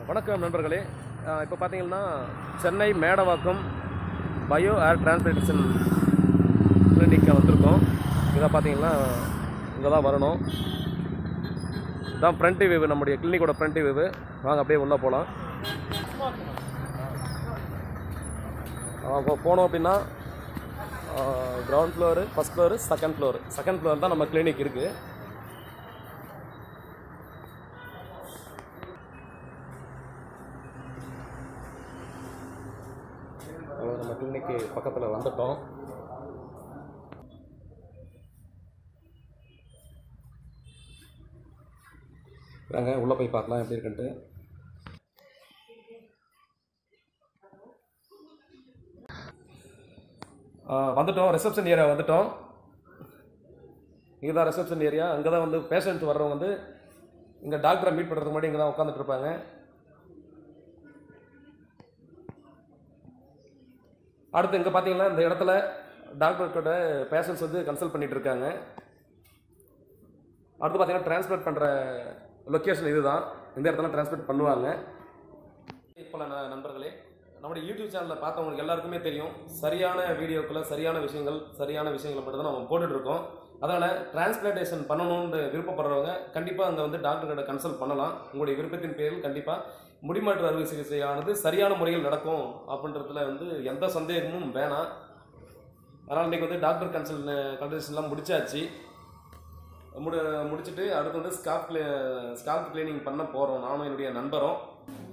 வணக்கம் நண்பர்களே இப்போ பார்த்தீங்கன்னா Chennai Medavakkam bio hair transplantation கிளினிக்கை வந்திருக்கோம் இதை பார்த்தீங்கன்னா இங்கே தான் வரணும் இதான் ஃப்ரண்ட் வியூ நம்முடைய கிளினிக்கோட ஃப்ரண்ட் வியூ வாங்க அப்படியே உள்ளே போகலாம் இப்போ போனோம் அப்படின்னா ground floor first floor second floor second floor தான் நம்ம கிளினிக் இருக்குது அவ்வளோ நம்ம கிளினிக்கு பக்கத்தில் வந்துட்டோம் வாங்க உள்ளே போய் பார்க்கலாம் எப்படி இருக்குன்ட்டு ஆ, வந்துட்டோம் ரிசப்ஷன் ஏரியா வந்துட்டோம் இதுதான் ரிசப்ஷன் ஏரியா அங்கே தான் வந்து பேஷண்ட் வர்றவங்க வந்து இங்கே டாக்டரை மீட் பண்ணுறதுக்கு முன்னாடி இங்கே தான் உட்காந்துட்டு இருப்பாங்க அடுத்து இங்கே பார்த்தீங்கன்னா இந்த இடத்துல டாக்டர் கிட்ட பேஷண்ட்ஸ் வந்து கன்சல்ட் பண்ணிட்டு இருக்காங்க அடுத்து பார்த்தீங்கன்னா டிரான்ஸ்போர்ட் பண்ணுற லொக்கேஷன் இதுதான் இந்த இடத்துல டிரான்ஸ்போர்ட் பண்ணுவாங்க இப்போ நண்பர்களே நம்முடைய யூடியூப் சேனலில் பார்த்தவங்களுக்கு எல்லாருக்குமே தெரியும் சரியான வீடியோக்களை சரியான விஷயங்கள் சரியான விஷயங்களை மட்டும் தான் நம்ம போட்டுட்டு இருக்கோம் அதனால் டிரான்ஸ்பிளான்டேஷன் பண்ணணும்னு விருப்பப்படுறவங்க கண்டிப்பாக அங்கே வந்து டாக்டர் கிட்ட கன்சல்ட் பண்ணலாம் உங்களுடைய விருப்பத்தின் பேரில் கண்டிப்பாக முடிமாற்று அறுவை சிகிச்சையானது சரியான முறையில் நடக்கும் அப்படின்றதுல வந்து எந்த சந்தேகமும் வேணாம் அதனால் இன்றைக்கி வந்து டாக்டர் கன்சல்ட் கன்சல்டேஷன்லாம் முடிச்சாச்சு முடி முடிச்சுட்டு அடுத்து வந்து ஸ்கால்ப் ஸ்கால்ப் கிளீனிங் பண்ண போகிறோம் நானும் என்னுடைய நண்பரும்